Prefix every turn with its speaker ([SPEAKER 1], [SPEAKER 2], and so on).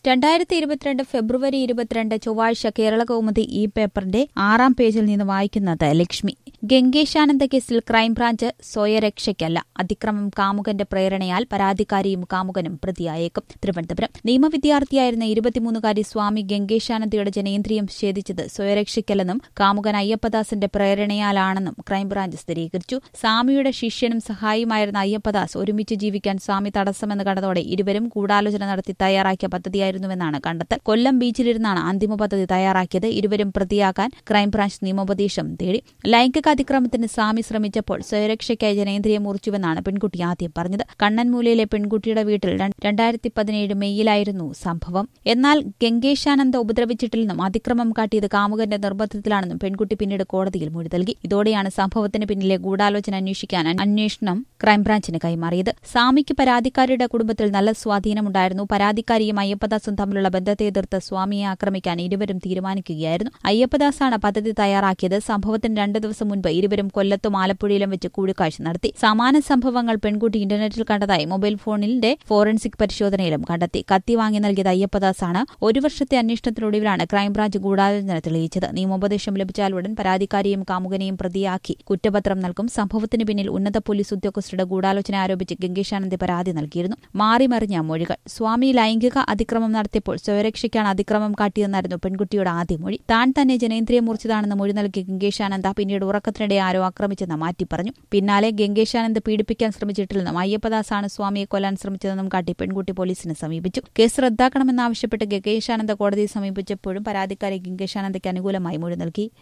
[SPEAKER 1] രണ്ടായിരത്തി ഇരുപത്തിരണ്ട് ഫെബ്രുവരി ഇരുപത്തിരണ്ട് ചൊവ്വാഴ്ച കേരള കൗമുദി ഈ പേപ്പറിന്റെ ആറാം പേജിൽ നിന്ന് വായിക്കുന്നത് ലക്ഷ്മി ഗംഗേശാനന്ദ കേസിൽ ക്രൈംബ്രാഞ്ച് സ്വയരക്ഷയ്ക്കല്ല അതിക്രമം കാമുകന്റെ പ്രേരണയാൽ പരാതിക്കാരിയും കാമുകനും പ്രതിയായേക്കും തിരുവനന്തപുരം നിയമവിദ്യാർത്ഥിയായിരുന്ന ഇരുപത്തിമൂന്നുകാരി സ്വാമി ഗംഗേശാനന്ദയുടെ ജനേന്ദ്രിയം ഛേദിച്ചത് സ്വയരക്ഷയ്ക്കല്ലെന്നും കാമുകൻ അയ്യപ്പദാസിന്റെ പ്രേരണയാലാണെന്നും ക്രൈംബ്രാഞ്ച് സ്ഥിരീകരിച്ചു സ്വാമിയുടെ ശിഷ്യനും സഹായിയുമായിരുന്ന അയ്യപ്പദാസ് ഒരുമിച്ച് ജീവിക്കാൻ സ്വാമി തടസ്സമെന്ന് കണ്ടതോടെ ഇരുവരും ഗൂഢാലോചന നടത്തി തയ്യാറാക്കിയ പദ്ധതിയായിരുന്നുവെന്നാണ് കണ്ടെത്തൽ കൊല്ലം ബീച്ചിലിരുന്നാണ് അന്തിമ പദ്ധതി തയ്യാറാക്കിയത് ഇരുവരും പ്രതിയാക്കാൻ ക്രൈംബ്രാഞ്ച് നിയമോപദേശം തേടി ലൈംഗിക അതിക്രമത്തിന് സ്വാമി ശ്രമിച്ചപ്പോൾ സ്വയരക്ഷയ്ക്കായി ജനേന്ദ്രിയം മുറിച്ചുവെന്നാണ് പെൺകുട്ടി ആദ്യം പറഞ്ഞത് കണ്ണൻമൂലയിലെ പെൺകുട്ടിയുടെ വീട്ടിൽ രണ്ടായിരത്തി പതിനേഴ് മെയ്യിലായിരുന്നു സംഭവം എന്നാൽ ഗംഗേശാനന്ദ ഉപദ്രവിച്ചിട്ടില്ലെന്നും അതിക്രമം കാട്ടിയത് കാമുകന്റെ നിർബന്ധത്തിലാണെന്നും പെൺകുട്ടി പിന്നീട് കോടതിയിൽ മൊഴി നൽകി ഇതോടെയാണ് സംഭവത്തിന് പിന്നിലെ ഗൂഢാലോചന അന്വേഷിക്കാൻ അന്വേഷണം ക്രൈംബ്രാഞ്ചിന് കൈമാറിയത് സ്വാമിക്ക് പരാതിക്കാരിയുടെ കുടുംബത്തിൽ നല്ല സ്വാധീനമുണ്ടായിരുന്നു പരാതിക്കാരിയും അയ്യപ്പദാസും തമ്മിലുള്ള ബന്ധത്തെ എതിർത്ത് സ്വാമിയെ ആക്രമിക്കാൻ ഇരുവരും തീരുമാനിക്കുകയായിരുന്നു അയ്യപ്പദാസാണ് പദ്ധതി തയ്യാറാക്കിയത് സംഭവത്തിന് രണ്ടു ദിവസം മുൻപ് ഇരുവരും കൊല്ലത്തും ആലപ്പുഴയിലും വെച്ച് കൂടിക്കാഴ്ച നടത്തി സമാന സംഭവങ്ങൾ പെൺകുട്ടി ഇന്റർനെറ്റിൽ കണ്ടതായി മൊബൈൽ ഫോണിന്റെ ഫോറൻസിക് പരിശോധനയിലും കണ്ടെത്തി കത്തി വാങ്ങി നൽകിയത് അയ്യപ്പദാസാണ് ഒരു വർഷത്തെ അന്വേഷണത്തിനൊടുവിലാണ് ക്രൈംബ്രാഞ്ച് ഗൂഢാലോചന തെളിയിച്ചത് നിയമോപദേശം ലഭിച്ചാൽ ഉടൻ പരാതിക്കാരിയും കാമുകനെയും പ്രതിയാക്കി കുറ്റപത്രം നൽകും സംഭവത്തിന് പിന്നിൽ ഉന്നത പോലീസ് ഉദ്യോഗസ്ഥരുടെ ഗൂഢാലോചന ആരോപിച്ച് ഗംഗേശാനന്ദി പരാതി നൽകിയിരുന്നു മാറിമറിഞ്ഞ മൊഴികൾ സ്വാമി ലൈംഗിക അതിക്രമം നടത്തിയപ്പോൾ സ്വയരക്ഷയ്ക്കാണ് അതിക്രമം കാട്ടിയെന്നായിരുന്നു പെൺകുട്ടിയുടെ ആദ്യ മൊഴി താൻ തന്നെ ജനേന്ദ്രിയം മുറിച്ചതാണെന്ന് മൊഴി നൽകിയ ഗംഗേശാനന്ദ പിന്നീട് ഉറക്കത്തിനിടെ ആരോ ആക്രമിച്ചെന്ന് മാറ്റി പറഞ്ഞു പിന്നാലെ ഗംഗേശാനന്ദ് പീഡിപ്പിക്കാൻ ശ്രമിച്ചിട്ടില്ലെന്നും അയ്യപ്പദാസാണ് സ്വാമിയെ കൊല്ലാൻ ശ്രമിച്ചതെന്നും കാട്ടി പെൺകുട്ടി പോലീസിനെ സമീപിച്ചു കേസ് റദ്ദാക്കണമെന്നാവശ്യപ്പെട്ട് ഗംഗേശാനന്ദ കോടതിയെ സമീപിച്ചപ്പോഴും പരാതിക്കാരി ഗംഗേശാനന്ദയ്ക്ക് അനുകൂലമായി മൊഴി നൽകി